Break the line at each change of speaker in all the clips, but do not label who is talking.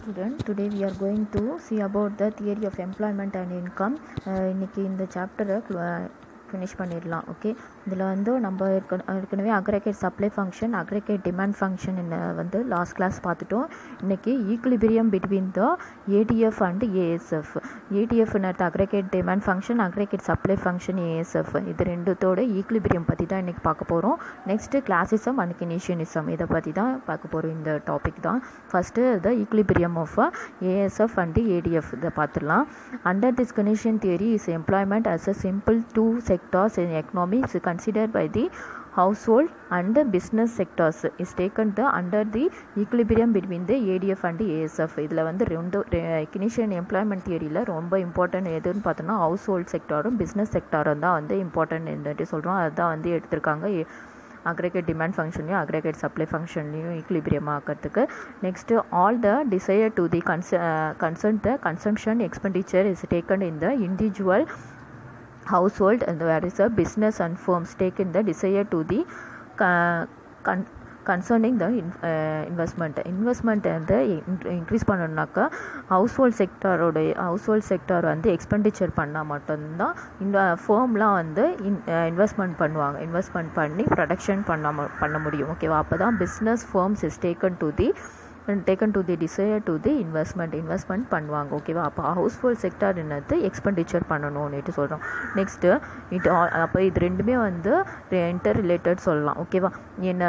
student today we are going to see about the theory of employment and income அஹ் இன்னைக்கு இந்த சாப்டரை finish பண்ணிடலாம் okay இதில் வந்து நம்ம ஏற்கன ஏற்கனவே aggregate supply function aggregate demand function வந்து லாஸ்ட் கிளாஸ் பார்த்துட்டோம் இன்றைக்கி equilibrium between the ATF and ASF ஏடிஎஃப்னு aggregate demand function aggregate supply function ASF இது ரெண்டுத்தோட ஈக்குலிபிரியம் பற்றி தான் இன்றைக்கி பார்க்க போகிறோம் நெக்ஸ்ட்டு கிளாசிசம் அண்ட் கினிஷியனிசம் இதை பற்றி தான் பார்க்க போகிறோம் இந்த டாபிக் தான் first the equilibrium of ASF and ATF இதை பார்த்துடலாம் under this Keynesian theory is employment as a simple two sectors in economy is considered by the household and business sectors is taken the under the equilibrium between the ADF and ASF இதில் வந்து ரெண்டு கினிஷியன் employment தியரியில் ரொம்ப important எதுன்னு பார்த்தோன்னா household செக்டாரும் business செக்டாரும் தான் வந்து இம்பார்ட்டன்ட் சொல்கிறோம் அதுதான் வந்து எடுத்திருக்காங்க அக்ரிகேட் டிமாண்ட் ஃபங்க்ஷன்லையும் அக்ரிகேட் சப்ளை ஃபங்க்ஷன்லையும் ஈக்லிபிரியம் ஆக்கிறதுக்கு next all the desire to the con concern the consumption expenditure is taken in the individual household and there is a business and firms taken the desire to the con- concerning the investment investment வந்து increase பண்ணணுனாக்கா household செக்டாரோடைய household sector வந்து expenditure பண்ணால் மட்டும்தான் இந்த ஃபேம்லாம் வந்து in investment பண்ணுவாங்க இன்வெஸ்ட்மெண்ட் பண்ணி ப்ரொடக்ஷன் பண்ண பண்ண முடியும் ஓகேவா அப்போ தான் business firms is taken to the taken to the desire to the investment investment பண்ணுவாங்க ஓகேவா அப்போ ஹவுஸ் ஹோல்ட் செக்டார் என்னது எக்ஸ்பெண்டிச்சர் பண்ணணும்னுட்டு சொல்கிறோம் நெக்ஸ்ட்டு இட் அப்போ இது ரெண்டுமே வந்து இன்டர் ரிலேட்டட் சொல்லலாம் ஓகேவா என்ன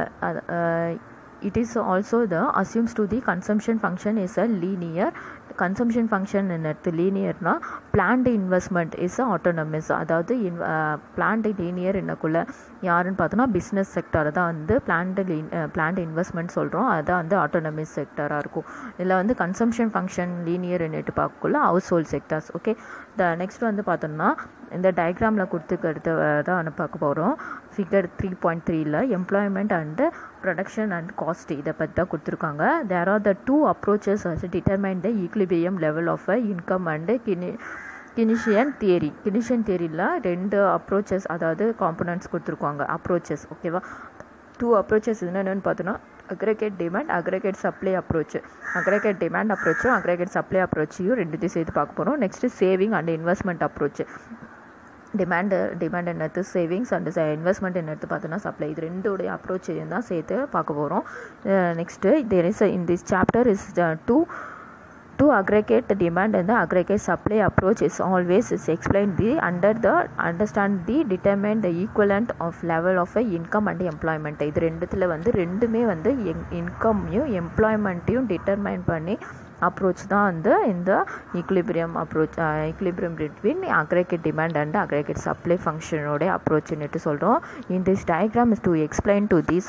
it is also the assumes to the consumption function is a linear consumption function என்னது லீனியர்னா பிளான்டு இன்வெஸ்ட்மெண்ட் இஸ் ஆட்டோனமஸ் அதாவது இன் பிளான்டு லீனியர் என்னக்குள்ள யாருன்னு பார்த்தோன்னா பிஸ்னஸ் செக்டர் தான் வந்து பிளான்டு லீன் பிளான்டு இன்வெஸ்ட்மெண்ட் சொல்கிறோம் அதுதான் வந்து ஆட்டோனமிஸ் செக்டராக இருக்கும் இதில் வந்து கன்சம்ஷன் ஃபங்க்ஷன் லீனியர் என்னட்டு பார்க்கக்குள்ள household sectors okay the next வந்து பார்த்தோம்னா இந்த டயக்ராமில் கொடுத்துக்கிறது தான் பார்க்க போகிறோம் ஃபிகர் த்ரீ பாயிண்ட் த்ரீல employment and production and cost இதை பற்றி தான் கொடுத்துருக்காங்க there are the two approaches determine the equilibrium level of a income and கினி கினிஷியன் தியரி கினிஷியன் தியரியில் ரெண்டு அப்ரோச்சஸ் அதாவது காம்பனன்ட்ஸ் கொடுத்துருக்காங்க அப்ரோச்சஸ் ஓகேவா டூ அப்ரோச்சஸ் என்னென்னு பார்த்தோன்னா aggregate demand aggregate supply approach aggregate demand அப்ரோச்சும் அக்ரிகேட் சப்ளை அப்ரோச்சையும் ரெண்டுத்தையும் சேர்த்து பார்க்க போகிறோம் next saving and investment approach demand demand என்னது சேவிங்ஸ் அண்ட் இன்வெஸ்ட்மெண்ட் என்னது பார்த்தோன்னா சப்ளை இது ரெண்டுடைய அப்ரோச்சையும் தான் சேர்த்து பார்க்க போகிறோம் next there is in this chapter is two to aggregate the demand and the aggregate supply approach is always is explained the under the understand the determine the equivalent of level of a income and employment இது ரெண்டுத்தில் வந்து ரெண்டுமே வந்து இன்கம்மையும் எம்ப்ளாய்மெண்ட்டையும் determine பண்ணி approach தான் வந்து இந்த equilibrium approach equilibrium between aggregate demand and aggregate supply ஃபங்க்ஷனோட அப்ரோச்னுட்டு சொல்கிறோம் in this diagram is to explain to this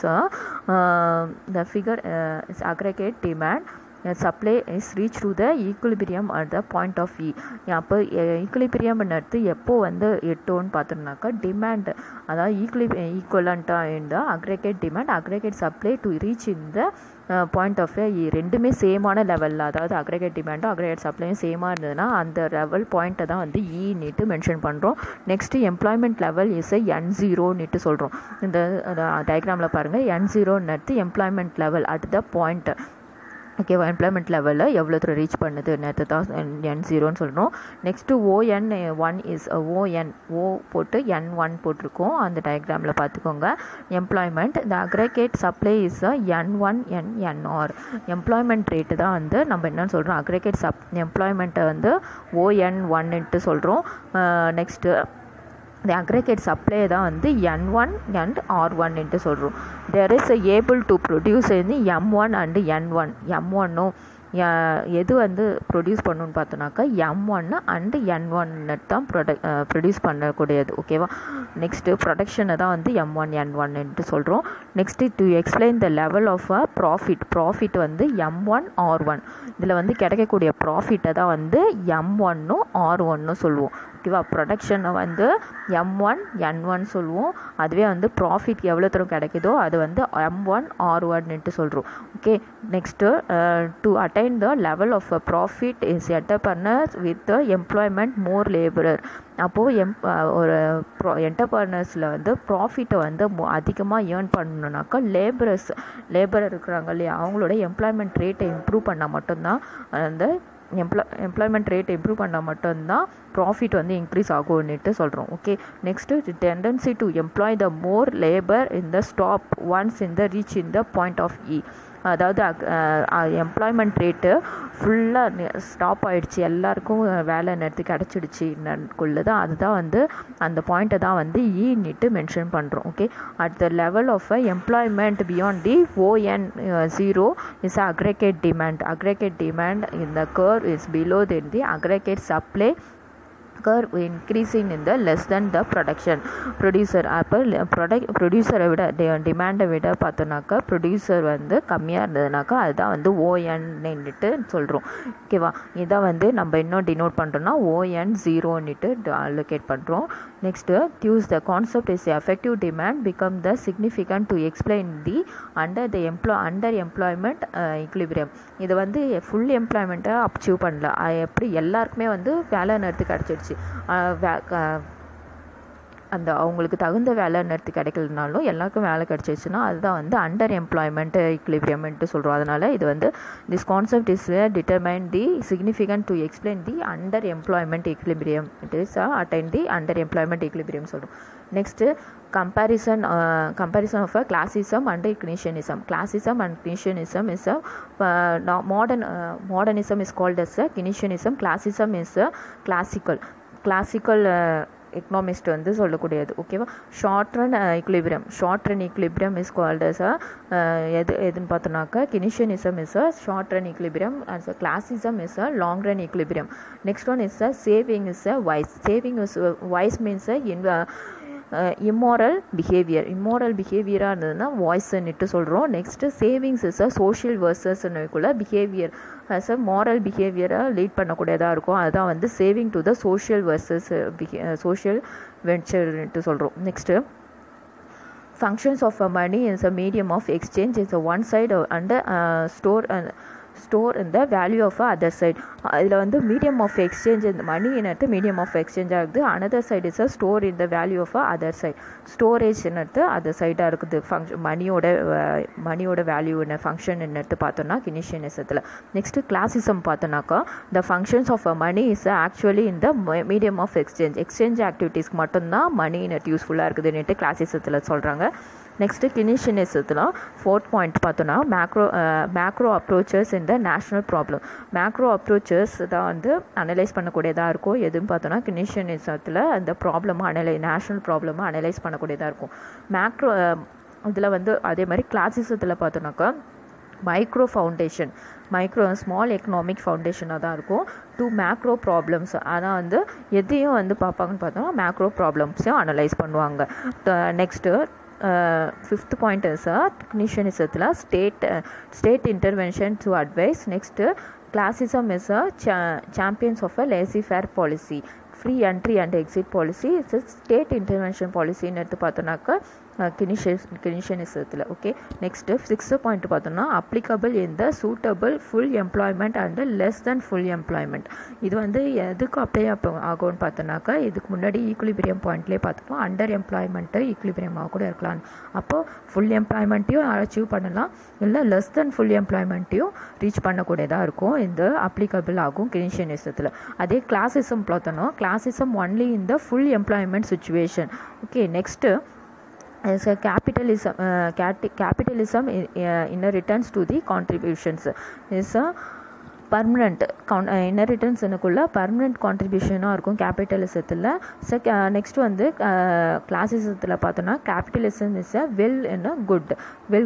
the figure is aggregate demand supply is reach to the equilibrium at the point of E அப்போ equilibrium எடுத்து எப்போ வந்து எட்டோன்னு பார்த்தோம்னாக்கா demand அதாவது ஈக்குலி ஈக்குவலண்ட்டாக இந்த aggregate demand aggregate supply to reach இந்த பாயிண்ட் ஆஃப் இ ரெண்டுமே சேமான லெவலில் அதாவது அக்ரிகேட் டிமாண்டும் அக்ரிகேட் சப்ளையும் சேமாக இருந்ததுன்னா அந்த லெவல் பாயிண்ட்டை தான் வந்து இனிட்டு மென்ஷன் பண்ணுறோம் next employment level is N ஜீரோன்னுட்டு சொல்கிறோம் இந்த டயக்ராமில் பாருங்கள் என் ஜீரோன்னு employment level at the point ஓகேவா எம்ப்ளாய்மெண்ட் லெவலில் எவ்வளோ தூரம் ரீச் பண்ணுது நேற்று தான் என் ஜீரோன்னு சொல்கிறோம் next ON one is ON O போட்டு என் ஒன் போட்டிருக்கோம் அந்த டயக்ராமில் பார்த்துக்கோங்க எம்ப்ளாய்மெண்ட் இந்த aggregate supply is N one N NR employment rate தான் வந்து நம்ம என்னன்னு சொல்கிறோம் அக்ரிகேட் சப் எம்ப்ளாய்மெண்ட்டை வந்து ஓஎன் ஒன்னுட்டு சொல்கிறோம் நெக்ஸ்ட்டு இந்த அக்ரிகேட் சப்ளை தான் வந்து என் ஒன் அண்ட் ஆர் ஒன்னுட்டு சொல்கிறோம் there is able to produce வந்து M one and N one M ஒன்னும் எது வந்து ப்ரொடியூஸ் பண்ணணுன்னு பார்த்தோன்னாக்கா எம் ஒன்று அண்டு என் ஒன்னு தான் ப்ரொடக் ப்ரொடியூஸ் பண்ணக்கூடியது ஓகேவா நெக்ஸ்ட்டு ப்ரொடக்ஷனை தான் வந்து எம் ஒன் என் ஒன்னுட்டு சொல்கிறோம் next to explain the level of a profit profit வந்து எம் ஒன் ஆர் ஒன் இதில் வந்து கிடைக்கக்கூடிய ப்ராஃபிட்டை தான் வந்து எம் ஒன்னும் ஆர் ஒன்னும் சொல்லுவோம் ஓகேவா ப்ரொடக்ஷனை வந்து எம் ஒன் என் ஒன் சொல்லுவோம் அதுவே வந்து ப்ராஃபிட் எவ்வளோ தூரம் கிடைக்குதோ அது வந்து எம் ஒன் ஆர் ஒன்னுட்டு சொல்கிறோம் okay next to attain attain the level of a profit is entrepreneurs with employment more labourer அப்போது எம் ஒரு ப்ரா என்டர்பர்னர்ஸில் வந்து ப்ராஃபிட்டை வந்து அதிகமாக ஏர்ன் பண்ணணுனாக்கா லேபரர்ஸ் லேபரர் இருக்கிறாங்க இல்லையா அவங்களோட எம்ப்ளாய்மெண்ட் ரேட்டை இம்ப்ரூவ் பண்ணால் மட்டும்தான் அந்த எம்ப்ளாய் எம்ப்ளாய்மெண்ட் ரேட் இம்ப்ரூவ் பண்ணால் மட்டும்தான் ப்ராஃபிட் வந்து இன்க்ரீஸ் ஆகும்னுட்டு சொல்கிறோம் okay next tendency to employ the more labour in the stop once in the reach in the point of E அதாவது எம்ப்ளாய்மெண்ட் ரேட்டு ஃபுல்லாக ஸ்டாப் ஆகிடுச்சு எல்லாருக்கும் வேலை நேரத்துக்கு கிடச்சிடுச்சின்னுக்குள்ளே தான் அதுதான் வந்து அந்த பாயிண்ட்டை தான் வந்து ஈன்னுட்டு மென்ஷன் பண்ணுறோம் okay at the level of a employment beyond the ON zero is aggregate demand aggregate demand in the curve is below then the aggregate supply curve increasing in the less than the production producer அப்போ product ப்ரொடியூசரை விட டிமாண்டை விட பார்த்தோன்னாக்கா producer வந்து கம்மியாக இருந்ததுனாக்கா அதுதான் வந்து ஓஎன்னுட்டு சொல்கிறோம் ஓகேவா இதை வந்து நம்ம இன்னும் டினோட் பண்ணுறோன்னா ஓஎன் ஜீரோன்னுட்டு அலோகேட் பண்ணுறோம் next dues the concept is effective demand become the significant to explain the under the எம்ப்ளா அண்டர் எம்ப்ளாய்மெண்ட் இக்லிபிரியம் இது வந்து ஃபுல் எம்ப்ளாய்மெண்ட்டை அச்சீவ் பண்ணல எப்படி எல்லாருக்குமே வந்து வேலை நேரத்துக்கு கிடச்சிடுச்சு அந்த அவங்களுக்கு தகுந்த வேலை நேரத்து கிடைக்கலனாலும் எல்லாருக்கும் வேலை கிடச்சிச்சுன்னா அதுதான் வந்து அண்டர் எம்ப்ளாய்மெண்ட் இக்லிபிரியம்ன்ட்டு சொல்கிறோம் அதனால் இது வந்து this concept is determine the significant to explain the under employment equilibrium it is attain the under employment equilibrium சொல்கிறோம் next comparison uh, comparison of a classism and ignitionism classism and ignitionism is a uh, now modern uh, modernism is called as a ignitionism classism is a classical classical economist வந்து சொல்லக்கூடியது ஓகேவா short run equilibrium short run equilibrium is called as a எது எதுன்னு பார்த்தோன்னாக்கா Keynesianism is a short run equilibrium as a classicism is a long run equilibrium next one is a saving is a vice saving is vice means a in immoral behaviour immoral பிஹேவியராக இருந்ததுன்னா வாய்ஸ்ன்னுட்டு சொல்கிறோம் next savings is a social வர்சஸ்ன்னுக்குள்ள behaviour as a moral பிஹேவியரை lead பண்ணக்கூடியதாக இருக்கும் அதுதான் வந்து saving to the social versus பிஹே சோஷியல் வென்ச்சர்ன்ட்டு சொல்கிறோம் next functions of a money is a medium of exchange is a one side and uh, store and store இந்த வேல்யூ ஆஃப் அதர் சைட் இதில் வந்து மீடியம் ஆஃப் எக்ஸ்சேஞ்ச் இந்த money என்னது medium of exchange ஆகுது another side is a store இந்த value of other side storage என்னது other சைடாக இருக்குது ஃபங்க்ஷன் மணியோட மணியோட வேல்யூ என்ன ஃபங்க்ஷன் என்னது பார்த்தோன்னா கினிஷியனிசத்தில் நெக்ஸ்ட்டு கிளாசிசம் பார்த்தோன்னாக்கா the functions of a money is actually இந்த மீடியம் ஆஃப் எக்ஸ்சேஞ்ச் எக்ஸ்சேஞ்ச் ஆக்டிவிட்டீஸ்க்கு மட்டும்தான் மணி நெட் யூஸ்ஃபுல்லாக இருக்குதுன்னுட்டு கிளாசிசத்தில் சொல்கிறாங்க நெக்ஸ்ட்டு கினிஷியனிசத்தில் ஃபோர்த் பாயிண்ட் பார்த்தோன்னா மேக்ரோ மேக்ரோ அப்ரோச்சஸ் இந்த நேஷ்னல் ப்ராப்ளம் மேக்ரோ அப்ரோச்சஸ் தான் வந்து அனலைஸ் பண்ணக்கூடியதாக இருக்கும் எதுன்னு பார்த்தோன்னா கினிஷியனிசத்தில் அந்த ப்ராப்ளமாக அனலை நேஷ்னல் ப்ராப்ளமாக அனலைஸ் பண்ணக்கூடியதாக இருக்கும் மேக்ரோ இதில் வந்து அதே மாதிரி கிளாசிசத்தில் பார்த்தோன்னாக்கா micro foundation micro small economic ஃபவுண்டேஷனாக தான் இருக்கும் டூ மேக்ரோ ப்ராப்ளம்ஸ் ஆனால் வந்து எதையும் வந்து பார்ப்பாங்கன்னு பார்த்தோம்னா மேக்ரோ ப்ராப்ளம்ஸையும் அனலைஸ் பண்ணுவாங்க நெக்ஸ்ட்டு ஃபிஃப்த் பாயிண்ட் இஸ் டெக்னீஷியனிசத்தில் state state intervention to advise next classicism is a champions of a laissez faire policy free entry and exit policy it's state intervention பாலிசின்னு எடுத்து பார்த்தோன்னாக்கா கினிஷியஸ் கினிஷியனிசத்தில் ஓகே நெக்ஸ்ட்டு சிக்ஸ்த்து பாயிண்ட் பார்த்தோம்னா applicable in the suitable full employment and less then full employment இது வந்து எதுக்கு apply ஆகும்னு பார்த்தோன்னாக்கா இதுக்கு முன்னாடி ஈக்குலிபிரியம் பாயிண்ட்லேயே பார்த்தோம் அண்டர் எம்ப்ளாய்மெண்ட்டு ஈக்குலிபிரியமாக கூட இருக்கலாம் அப்போது ஃபுல் எம்ப்ளாய்மெண்ட்டையும் அச்சீவ் பண்ணலாம் இல்லை லெஸ் தென் ஃபுல் எம்ப்ளாய்மெண்ட்டையும் ரீச் பண்ணக்கூடியதாக இருக்கும் இந்த அப்ளிகபிள் ஆகும் கினிஷியனிசத்தில் அதே கிளாசிசம் பார்த்தோன்னா classicism only in the full employment situation okay next is a capitalism uh, cat- capitalism in, uh, in a returns to the contributions is a permanent கவுன் இன்னரிட்டன்ஸனுக்குள்ள பர்மனண்ட் கான்ட்ரிபியூஷனாக இருக்கும் கேபிட்டலிசத்தில் செக் நெக்ஸ்ட் வந்து கிளாசிசத்தில் பார்த்தோன்னா கேபிட்டலிசம் இஸ் அ வெல் என்ன good well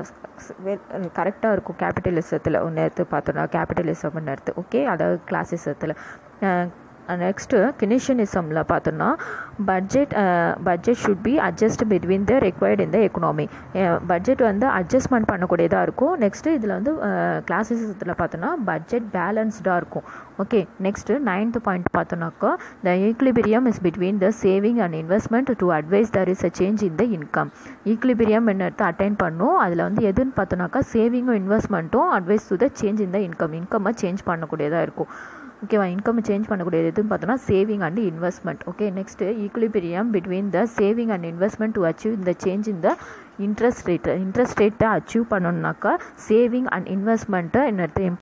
well கரெக்டாக இருக்கும் கேபிட்டலிசத்தில் ஒன்று எடுத்து பார்த்தோன்னா கேபிட்டலிசம்னு எடுத்து ஓகே அதாவது கிளாசிசத்தில் நெக்ஸ்ட்டு கினிஷனிசமில் பார்த்தோன்னா budget budget should be adjust between the required இந்த எக்கனாமி பட்ஜெட் வந்து அட்ஜஸ்ட்மெண்ட் பண்ணக்கூடியதாக இருக்கும் நெக்ஸ்ட்டு இதில் வந்து கிளாசிசத்தில் பார்த்தோன்னா பட்ஜெட் பேலன்ஸ்டாக இருக்கும் ஓகே நெக்ஸ்ட்டு நைன்த் பாயிண்ட் பார்த்தோன்னாக்கா the equilibrium is between the saving and investment to advise there is a change in the income equilibrium எடுத்து அட்டைன் பண்ணும் அதில் வந்து எதுன்னு பார்த்தோன்னாக்கா சேவிங்கும் இன்வெஸ்ட்மெண்ட்டும் advise to the change in the income இன்கம்மை சேஞ்ச் பண்ணக்கூடியதாக இருக்கும் ஓகேவா இன்கம் சேஞ்ச் பண்ணக்கூடியது எதுன்னு பார்த்தோன்னா saving and investment okay next equilibrium between the saving and investment to achieve இந்த சேஞ்ச் இந்த இன்ட்ரெஸ்ட் ரேட்டு இன்ட்ரெஸ்ட் ரேட்டை அச்சீவ் பண்ணணுன்னாக்கா சேவிங் அண்ட் இன்வெஸ்ட்மெண்ட்டை என்னது